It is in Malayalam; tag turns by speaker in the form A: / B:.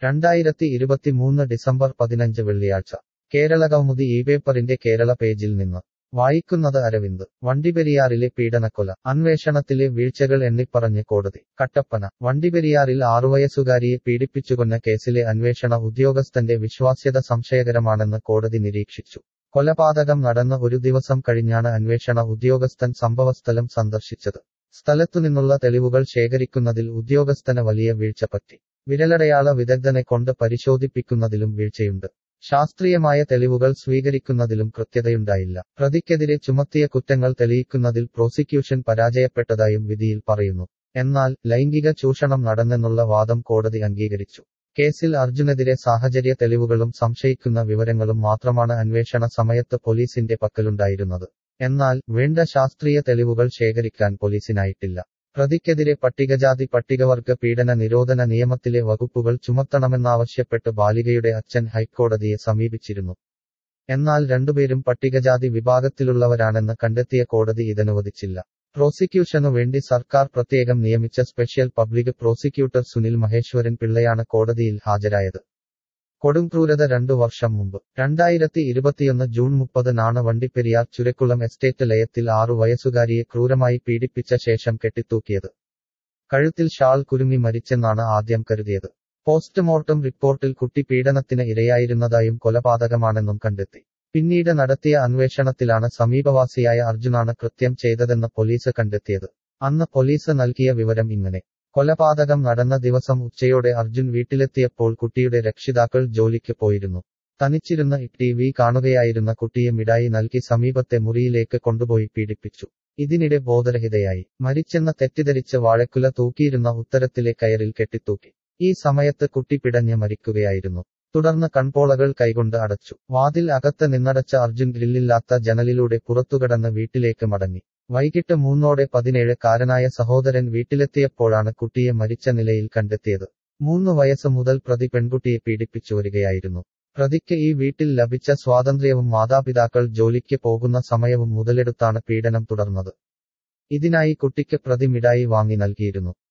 A: രണ്ടായിരത്തി ഇരുപത്തിമൂന്ന് ഡിസംബർ പതിനഞ്ച് വെള്ളിയാഴ്ച കേരളകൗമുദി ഈ പേപ്പറിന്റെ കേരള പേജിൽ നിന്ന് വായിക്കുന്നത് അരവിന്ദ് വണ്ടിപ്പെരിയാറിലെ പീഡനക്കൊല അന്വേഷണത്തിലെ വീഴ്ചകൾ എണ്ണിപ്പറഞ്ഞ് കോടതി കട്ടപ്പന വണ്ടിപ്പെരിയാറിൽ ആറുവയസ്സുകാരിയെ പീഡിപ്പിച്ചുകൊന്ന കേസിലെ അന്വേഷണ ഉദ്യോഗസ്ഥന്റെ വിശ്വാസ്യത സംശയകരമാണെന്ന് കോടതി നിരീക്ഷിച്ചു കൊലപാതകം നടന്ന ഒരു ദിവസം കഴിഞ്ഞാണ് അന്വേഷണ ഉദ്യോഗസ്ഥൻ സംഭവസ്ഥലം സന്ദർശിച്ചത് സ്ഥലത്തുനിന്നുള്ള തെളിവുകൾ ശേഖരിക്കുന്നതിൽ ഉദ്യോഗസ്ഥന് വലിയ വീഴ്ച പറ്റി വിരലടയാള വിദഗ്ധനെ കൊണ്ട് പരിശോധിപ്പിക്കുന്നതിലും വീഴ്ചയുണ്ട് ശാസ്ത്രീയമായ തെളിവുകൾ സ്വീകരിക്കുന്നതിലും കൃത്യതയുണ്ടായില്ല പ്രതിക്കെതിരെ ചുമത്തിയ കുറ്റങ്ങൾ തെളിയിക്കുന്നതിൽ പ്രോസിക്യൂഷൻ പരാജയപ്പെട്ടതായും വിധിയിൽ പറയുന്നു എന്നാൽ ലൈംഗിക ചൂഷണം നടന്നെന്നുള്ള വാദം കോടതി അംഗീകരിച്ചു കേസിൽ അർജുനെതിരെ സാഹചര്യ തെളിവുകളും സംശയിക്കുന്ന വിവരങ്ങളും മാത്രമാണ് അന്വേഷണ സമയത്ത് പോലീസിന്റെ പക്കലുണ്ടായിരുന്നത് എന്നാൽ വേണ്ട ശാസ്ത്രീയ തെളിവുകൾ ശേഖരിക്കാൻ പോലീസിനായിട്ടില്ല പ്രതിക്കെതിരെ പട്ടികജാതി പട്ടികവർഗ പീഡന നിരോധന നിയമത്തിലെ വകുപ്പുകൾ ചുമത്തണമെന്നാവശ്യപ്പെട്ട് ബാലികയുടെ അച്ഛൻ ഹൈക്കോടതിയെ സമീപിച്ചിരുന്നു എന്നാൽ രണ്ടുപേരും പട്ടികജാതി വിഭാഗത്തിലുള്ളവരാണെന്ന് കണ്ടെത്തിയ കോടതി ഇതനുവദിച്ചില്ല പ്രോസിക്യൂഷനു വേണ്ടി സർക്കാർ പ്രത്യേകം നിയമിച്ച special public prosecutor Sunil Maheswaran പിള്ളയാണ് കോടതിയിൽ ഹാജരായത് കൊടുംക്രൂരത രണ്ടു വർഷം മുമ്പ് രണ്ടായിരത്തി ഇരുപത്തിയൊന്ന് ജൂൺ മുപ്പതിനാണ് വണ്ടിപ്പെരിയാർ ചുരക്കുളം എസ്റ്റേറ്റ് ലയത്തിൽ ആറു വയസ്സുകാരിയെ ക്രൂരമായി പീഡിപ്പിച്ച ശേഷം കെട്ടിത്തൂക്കിയത് കഴുത്തിൽ ഷാൾ കുരുങ്ങി മരിച്ചെന്നാണ് ആദ്യം കരുതിയത് പോസ്റ്റ്മോർട്ടം റിപ്പോർട്ടിൽ കുട്ടി പീഡനത്തിന് ഇരയായിരുന്നതായും കൊലപാതകമാണെന്നും കണ്ടെത്തി പിന്നീട് നടത്തിയ അന്വേഷണത്തിലാണ് സമീപവാസിയായ അർജുനാണ് കൃത്യം ചെയ്തതെന്ന് പോലീസ് കണ്ടെത്തിയത് അന്ന് പോലീസ് നൽകിയ വിവരം ഇങ്ങനെ കൊലപാതകം നടന്ന ദിവസം ഉച്ചയോടെ അർജുൻ വീട്ടിലെത്തിയപ്പോൾ കുട്ടിയുടെ രക്ഷിതാക്കൾ ജോലിക്ക് പോയിരുന്നു തനിച്ചിരുന്ന ടി വി കാണുകയായിരുന്ന കുട്ടിയെ മിഠായി നൽകി സമീപത്തെ മുറിയിലേക്ക് കൊണ്ടുപോയി പീഡിപ്പിച്ചു ഇതിനിടെ ബോധരഹിതയായി മരിച്ചെന്ന തെറ്റിദ്ധരിച്ച് വാഴക്കുല തൂക്കിയിരുന്ന ഉത്തരത്തിലെ കയറിൽ കെട്ടിത്തൂക്കി ഈ സമയത്ത് കുട്ടി പിടഞ്ഞ് മരിക്കുകയായിരുന്നു തുടർന്ന് കൺപോളകൾ കൈകൊണ്ട് അടച്ചു വാതിൽ അകത്ത് നിന്നടച്ച അർജുൻ ഗ്രില്ലില്ലാത്ത ജനലിലൂടെ പുറത്തുകടന്ന് വീട്ടിലേക്ക് മടങ്ങി വൈകിട്ട് മൂന്നോടെ പതിനേഴ് കാരനായ സഹോദരൻ വീട്ടിലെത്തിയപ്പോഴാണ് കുട്ടിയെ മരിച്ച നിലയിൽ കണ്ടെത്തിയത് മൂന്ന് വയസ്സ് മുതൽ പ്രതി പെൺകുട്ടിയെ പീഡിപ്പിച്ചു വരികയായിരുന്നു പ്രതിക്ക് ഈ വീട്ടിൽ ലഭിച്ച സ്വാതന്ത്ര്യവും മാതാപിതാക്കൾ ജോലിക്ക് പോകുന്ന സമയവും മുതലെടുത്താണ് പീഡനം തുടർന്നത് ഇതിനായി കുട്ടിക്ക് പ്രതി മിഠായി വാങ്ങി നൽകിയിരുന്നു